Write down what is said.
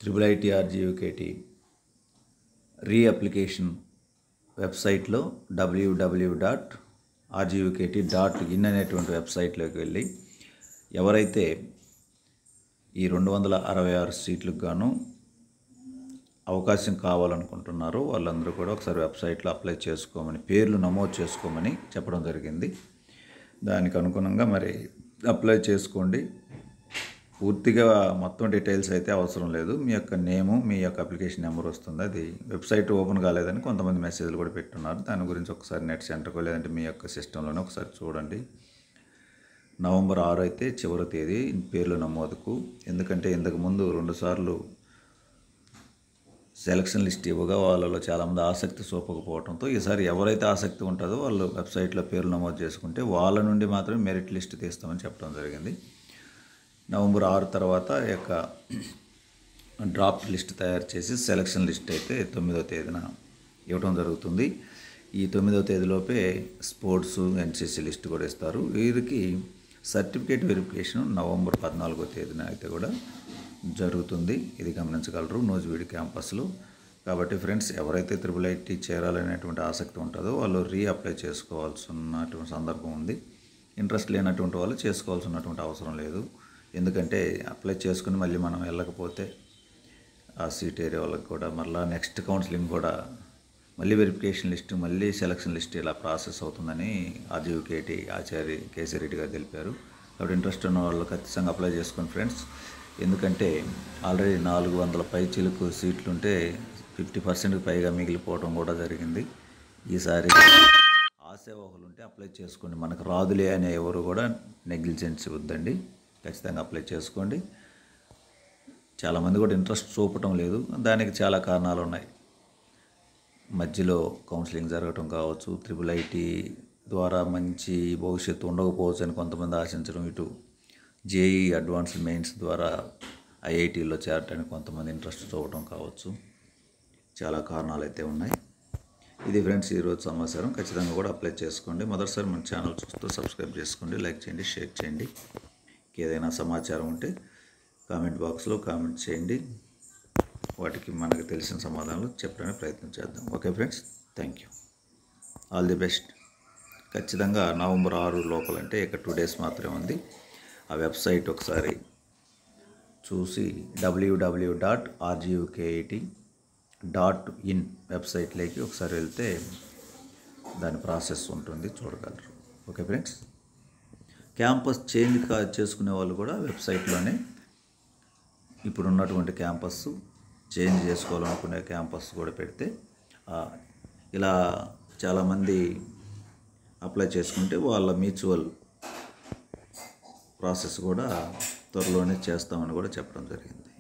triple IIT RGUKT reapplication వెబ్సైట్లో W W dot RGUKT dot in అనేటువంటి వెబ్సైట్లోకి వెళ్ళి ఎవరైతే ఈ రెండు వందల అరవై ఆరు సీట్లకు గాను అవకాశం కావాలనుకుంటున్నారో వాళ్ళందరూ కూడా ఒకసారి వెబ్సైట్లో అప్లై చేసుకోమని పేర్లు నమోదు చేసుకోమని చెప్పడం జరిగింది దానికి అనుగుణంగా మరి అప్లై చేసుకోండి పూర్తిగా మొత్తం డీటెయిల్స్ అయితే అవసరం లేదు మీ యొక్క నేము మీ యొక్క అప్లికేషన్ నెంబర్ వస్తుంది అది వెబ్సైట్ ఓపెన్ కాలేదని కొంతమంది మెసేజ్లు కూడా పెట్టున్నారు దాని గురించి ఒకసారి నెట్ సెంటర్కో లేదంటే మీ యొక్క సిస్టంలోనే ఒకసారి చూడండి నవంబర్ ఆరు అయితే చివరి తేదీ పేర్లు నమోదుకు ఎందుకంటే ఇంతకు ముందు రెండుసార్లు సెలక్షన్ లిస్ట్ ఇవ్వగా వాళ్ళలో చాలామంది ఆసక్తి చూపకపోవడంతో ఈసారి ఎవరైతే ఆసక్తి ఉంటుందో వాళ్ళు వెబ్సైట్లో పేర్లు నమోదు చేసుకుంటే వాళ్ళ నుండి మాత్రమే మెరిట్ లిస్ట్ తీస్తామని చెప్పడం జరిగింది నవంబర్ ఆరు తర్వాత ఈ యొక్క డ్రాఫ్ట్ లిస్ట్ తయారు చేసి సెలక్షన్ లిస్ట్ అయితే తొమ్మిదో తేదీన ఇవ్వడం జరుగుతుంది ఈ తొమ్మిదో తేదీలోపే స్పోర్ట్స్ ఎన్సీసీ లిస్ట్ కూడా ఇస్తారు వీరికి సర్టిఫికేట్ వెరిఫికేషన్ నవంబర్ పద్నాలుగో తేదీన అయితే కూడా జరుగుతుంది ఇది గమనించగలరు నోజివీడి క్యాంపస్లో కాబట్టి ఫ్రెండ్స్ ఎవరైతే త్రిబుల్ ఐటీ చేరాలనేటువంటి ఆసక్తి ఉంటుందో వాళ్ళు రీ అప్లై చేసుకోవాల్సినటువంటి సందర్భం ఉంది ఇంట్రెస్ట్ లేనటువంటి వాళ్ళు చేసుకోవాల్సినటువంటి అవసరం లేదు ఎందుకంటే అప్లై చేసుకుని మళ్ళీ మనం వెళ్ళకపోతే ఆ సీట్ ఏరియా వాళ్ళకి కూడా మళ్ళీ నెక్స్ట్ కౌన్సిలింగ్ కూడా మళ్ళీ వెరిఫికేషన్ లిస్ట్ మళ్ళీ సెలక్షన్ లిస్ట్ ఇలా ప్రాసెస్ అవుతుందని ఆర్జీవికేటి ఆచార్య కేసీ రెడ్డి గారు తెలిపారు కాబట్టి ఇంట్రెస్ట్ ఉన్న వాళ్ళు ఖచ్చితంగా అప్లై చేసుకోండి ఫ్రెండ్స్ ఎందుకంటే ఆల్రెడీ నాలుగు వందల పై చిలుకు సీట్లు ఉంటే ఫిఫ్టీ పర్సెంట్కి పైగా మిగిలిపోవడం కూడా జరిగింది ఈసారి ఆశావహులు ఉంటే అప్లై చేసుకోండి మనకు రాదులే అనే ఎవరు కూడా నెగ్లిజెన్స్ వద్దండి ఖచ్చితంగా అప్లై చేసుకోండి చాలామంది కూడా ఇంట్రెస్ట్ చూపటం లేదు దానికి చాలా కారణాలు ఉన్నాయి మధ్యలో కౌన్సిలింగ్ జరగటం కావచ్చు త్రిపుల్ ఐటీ ద్వారా మంచి భవిష్యత్తు ఉండకపోవచ్చు అని కొంతమంది ఆశించడం ఇటు జేఈ అడ్వాన్స్డ్ మెయిన్స్ ద్వారా ఐఐటీలో చేరటానికి కొంతమంది ఇంట్రెస్ట్ చూపడం కావచ్చు చాలా కారణాలు అయితే ఉన్నాయి ఇది ఫ్రెండ్స్ ఈరోజు సమాచారం ఖచ్చితంగా కూడా అప్లై చేసుకోండి మొదటిసారి మన ఛానల్ చూస్తూ సబ్స్క్రైబ్ చేసుకోండి లైక్ చేయండి షేర్ చేయండి ఏదైనా సమాచారం ఉంటే కామెంట్ బాక్స్లో కామెంట్ చేయండి వాటికి మనకు తెలిసిన సమాధానాలు చెప్పడానికి ప్రయత్నం చేద్దాం okay friends thank you all the best ఖచ్చితంగా నవంబర్ ఆరు లోపల అంటే ఇక టూ డేస్ మాత్రమే ఉంది ఆ వెబ్సైట్ ఒకసారి చూసి W W dot RGUKT dot in వెబ్సైట్లోకి ఒకసారి వెళ్తే దాని ప్రాసెస్ ఉంటుంది చూడగలరు ఓకే ఫ్రెండ్స్ క్యాంపస్ చేంజ్ కా చేసుకునే వాళ్ళు కూడా వెబ్సైట్లోనే ఇప్పుడు ఉన్నటువంటి క్యాంపస్ చేంజ్ చేసుకోవాలనుకునే క్యాంపస్ కూడా పెడితే ఆ, ఇలా చాలామంది అప్లై చేసుకుంటే వాళ్ళ మ్యూచువల్ ప్రాసెస్ కూడా త్వరలోనే చేస్తామని కూడా చెప్పడం జరిగింది